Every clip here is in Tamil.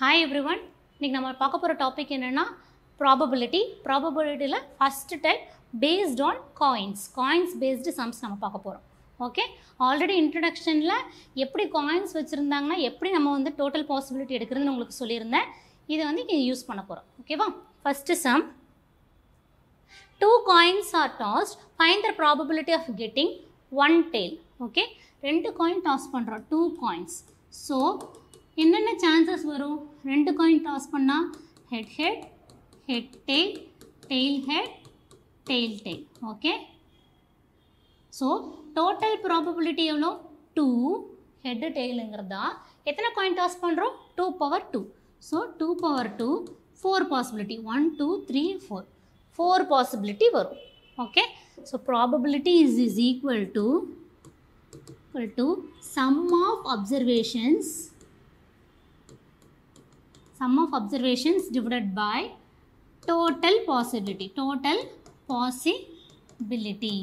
ஹாய் எவ்ரிவன் இன்னைக்கு நம்ம பார்க்க போகிற டாபிக் என்னென்னா ப்ராபபிலிட்டி ப்ராபபிலிட்டியில் first type based on coins coins based sums நம்ம பார்க்க போகிறோம் ஓகே ஆல்ரெடி இன்ட்ரடக்ஷனில் எப்படி காயின்ஸ் வச்சுருந்தாங்கன்னா எப்படி நம்ம வந்து டோட்டல் பாசிபிலிட்டி எடுக்கிறதுன்னு உங்களுக்கு சொல்லியிருந்தேன் இதை வந்து இங்கே யூஸ் பண்ண போகிறோம் ஓகேவா first sum two coins are tossed find the probability of getting one tail okay ரெண்டு காயின் டாஸ் பண்ணுறோம் டூ காயின்ஸ் ஸோ என்னென்ன சான்சஸ் வரும் ரெண்டு காயின் டாஸ் பண்ணால் head head head tail tail head tail tail okay so total probability எவ்வளோ டூ ஹெட்டு டெய்லுங்கிறதா எத்தனை காயின் டாஸ் பண்ணுறோம் two power two so two power two four possibility one two three four four possibility வரும் okay so probability is is equal to equal to sum of observations sum of observations divided by total possibility total possibility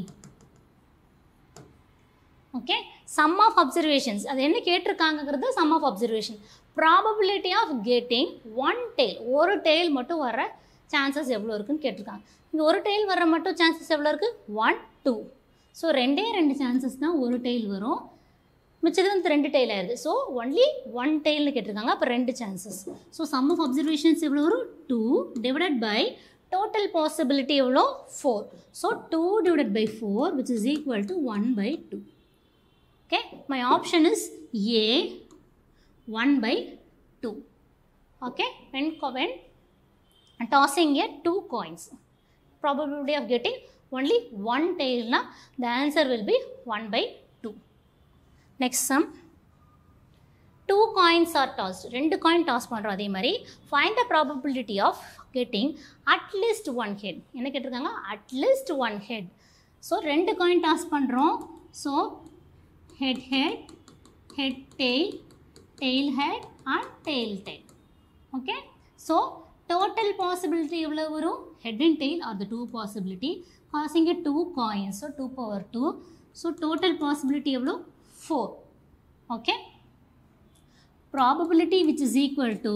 okay sum of observations அது என்ன கேட்டிருக்காங்கங்கிறது sum of observation probability of getting one tail ஒரு டெய்ல் மட்டும் வர சான்சஸ் எவ்வளோ இருக்குன்னு கேட்டிருக்காங்க இங்கே ஒரு டெய்ல் வர மட்டும் சான்சஸ் எவ்வளோ இருக்குது ஒன் டூ ஸோ ரெண்டே ரெண்டு சான்சஸ் தான் ஒரு டெய்ல் வரும் மிச்சது வந்து ரெண்டு டெய்ல் ஆயிருது ஸோ ஒன்லி ஒன் டெய்ல்னு கேட்டிருக்காங்க அப்போ ரெண்டு chances so sum of observations எவ்வளோ வரும் two divided by total possibility எவ்வளோ four so two divided by four which is equal to one by two okay my option is A one by two okay when when tossing a two coins probability of getting only one tail na the answer will be 1 by 2 next sum two coins are tossed ரெண்டு காயின் டாஸ் பண்ணுறோம் அதே மாதிரி find the probability of getting at least one head என்ன கேட்டிருக்காங்க at least one head so ரெண்டு காயின் டாஸ் பண்ணுறோம் so head head head tail tail head and tail tail okay so total possibility எவ்வளோ வரும் head and tail are the two possibility causing a two coins so 2 power 2 so total possibility எவ்வளோ 4 okay probability which is equal to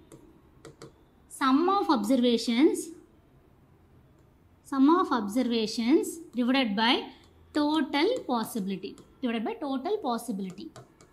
sum of observations sum of observations divided by total possibility divided by total possibility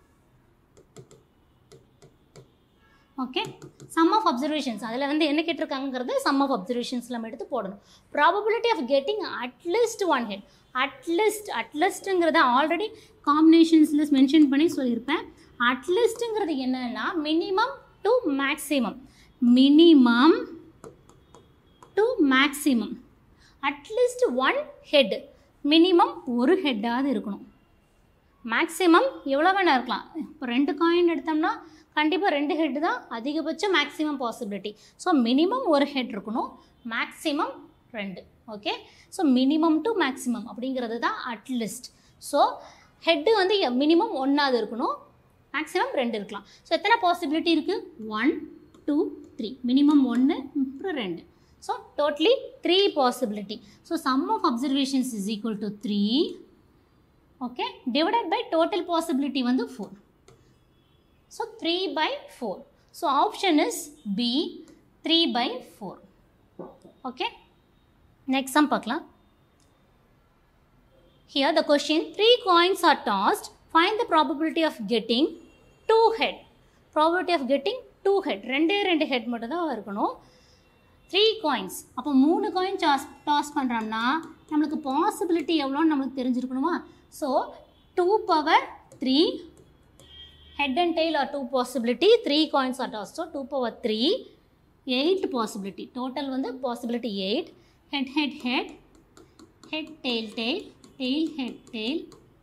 okay sum of observations அதில் வந்து என்ன கேட்டிருக்காங்கிறது சம் ஆஃப் அப்சர்வேஷன்ஸ் நம்ம எடுத்து போடணும் probability of getting at least one head at least அட்லீஸ்ட்டுங்கிறத ஆல்ரெடி காம்பினேஷன்ஸில் மென்ஷன் பண்ணி சொல்லியிருப்பேன் அட்லீஸ்ட்டுங்கிறது என்னன்னா minimum to maximum minimum to maximum at least one head minimum ஒரு ஹெட்டாவது இருக்கணும் மேக்ஸிமம் எவ்வளோ வேணால் இருக்கலாம் இப்போ ரெண்டு காயின் எடுத்தோம்னா கண்டிப்பாக ரெண்டு ஹெட் தான் அதிகபட்ச மேக்ஸிமம் பாசிபிலிட்டி ஸோ மினிமம் ஒரு ஹெட் இருக்கணும் மேக்ஸிமம் ரெண்டு okay so minimum to maximum அப்படிங்கிறது தான் அட்லிஸ்ட் ஸோ ஹெட்டு வந்து மினிமம் ஒன்றாவது இருக்கணும் மேக்ஸிமம் ரெண்டு இருக்கலாம் ஸோ எத்தனை பாசிபிலிட்டி இருக்குது ஒன் டூ த்ரீ மினிமம் ஒன்று அப்புறம் ரெண்டு so totally three possibility so sum of observations is equal to three okay divided by total possibility வந்து four so three by four so option is B three by four okay next sum பார்க்கலாம் here the question three coins are tossed find the probability of getting two head probability of getting two head ரெண்டே ரெண்டு ஹெட் மட்டும் தான் இருக்கணும் த்ரீ காயின்ஸ் அப்போ மூணு காயின் டாஸ் டாஸ் பண்ணுறோம்னா நம்மளுக்கு பாசிபிலிட்டி எவ்வளோன்னு நம்மளுக்கு தெரிஞ்சிருக்கணுமா so two power three head and tail are two possibility three coins are tossed so 2 power 3 8 possibility total வந்து possibility 8 head head head head tail tail tail head tail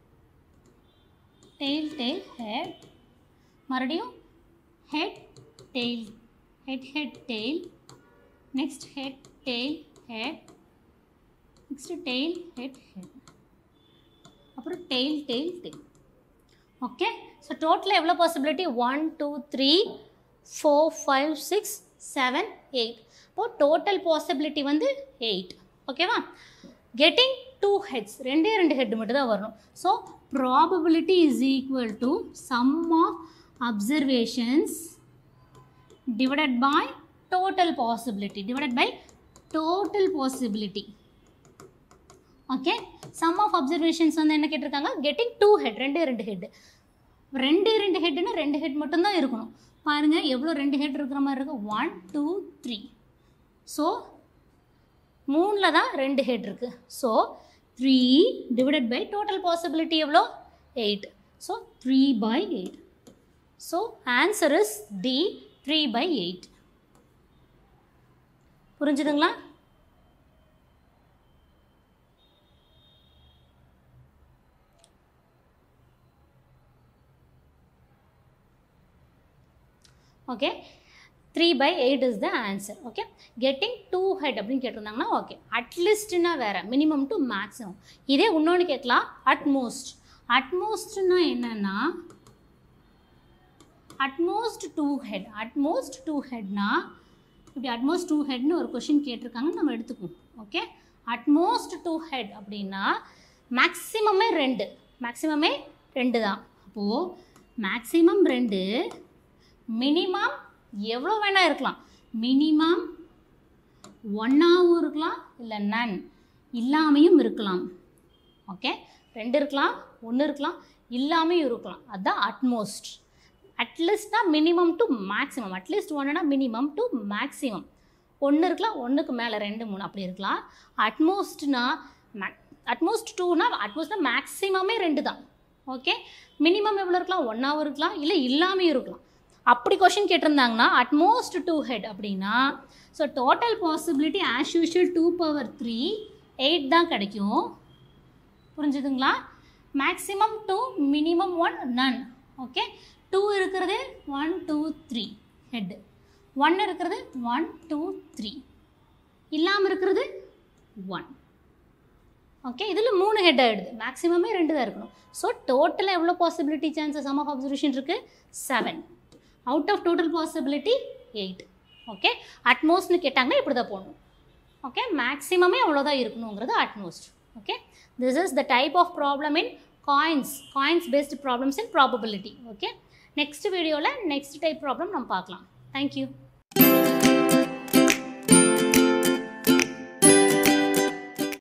tail tail head மறுபடியும் head tail head head tail next head tail head next tail head head அப்புறம் tail tail tail okay so டோட்டலாக எவ்வளோ possibility one two three four five six seven eight இப்போது டோட்டல் பாசிபிலிட்டி வந்து எயிட் ஓகேவா கெட்டிங் டூ ஹெட்ஸ் ரெண்டே ரெண்டு ஹெட் மட்டும் தான் வரணும் so probability is equal to sum of observations divided by total possibility divided by total possibility okay sum of observations வந்து என்ன கேட்டிருக்காங்க கெட்டிங் டூ ஹெட் ரெண்டு ரெண்டு ஹெட் ரெண்டு ரெண்டு ஹெட்னா ரெண்டு ஹெட் மட்டும்தான் இருக்கணும் பாருங்கள் எவ்வளோ ரெண்டு ஹெட் இருக்கிற மாதிரி இருக்குது ஒன் டூ த்ரீ ஸோ மூணில் தான் ரெண்டு ஹெட் இருக்குது so three divided by total possibility எவ்வளோ eight so three by eight so answer is D three by eight புரிஞ்சுதுங்களா okay three by eight is the answer okay getting two head அப்படின்னு கேட்டிருந்தாங்கன்னா ஓகே அட்லீஸ்ட்னா வேறு மினிமம் டு மேக்ஸிமம் இதே இன்னொன்று கேட்கலாம் அட்மோஸ்ட் அட்மோஸ்ட்னா என்னன்னா at most two head at most two ஹெட்னா இப்படி அட்மோஸ்ட் டூ ஹெட்னு ஒரு கொஷின் கேட்டிருக்காங்கன்னு நம்ம எடுத்துக்குவோம் ஓகே அட்மோஸ்ட் டூ ஹெட் அப்படின்னா மேக்ஸிமமே ரெண்டு மேக்ஸிமமே ரெண்டு தான் அப்போது மேக்ஸிமம் ரெண்டு மினிமம் எவ்வளோ வேணால் இருக்கலாம் மினிமம் ஒன்றாவும் இருக்கலாம் இல்லை நன் இல்லாமையும் இருக்கலாம் ஓகே ரெண்டு இருக்கலாம் ஒன்று இருக்கலாம் இல்லாமையும் இருக்கலாம் அதுதான் அட்மோஸ்ட் அட்லீஸ்ட்னா மினிமம் டு மேக்ஸிமம் அட்லீஸ்ட் ஒன்றுனா மினிமம் டு மேக்ஸிமம் ஒன்று இருக்கலாம் ஒன்றுக்கு மேலே ரெண்டு மூணு அப்படி இருக்கலாம் அட்மோஸ்ட்னா மேக் அட்மோஸ்ட் டூனா அட்மோஸ்ட்னா மேக்ஸிமமே ரெண்டு தான் ஓகே மினிமம் எவ்வளோ இருக்கலாம் ஒன்றாவும் இருக்கலாம் இல்லை இல்லாமையும் இருக்கலாம் அப்படி கொஷின் கேட்டிருந்தாங்கன்னா அட்மோஸ்ட் டூ ஹெட் அப்படின்னா so total possibility as usual two power three eight தான் கிடைக்கும் புரிஞ்சுதுங்களா maximum two minimum one none okay two இருக்கிறது one two three head one இருக்கிறது ஒன் டூ த்ரீ இல்லாமல் இருக்கிறது ஒன் ஓகே இதில் மூணு ஹெட் ஆகிடுது மேக்ஸிமமே ரெண்டு தான் இருக்கணும் ஸோ டோட்டலாக எவ்வளோ possibility chances sum of observation இருக்குது seven out of total possibility eight okay அட்மோஸ்ட்னு கேட்டாங்கன்னா இப்படி தான் போடணும் ஓகே மேக்ஸிமமே அவ்வளோதான் இருக்கணுங்கிறது at most okay this is the type of problem in coins coins based problems in probability okay next வீடியோவில் நெக்ஸ்ட் டைப் ப்ராப்ளம் நம்ம பார்க்கலாம் தேங்க்யூ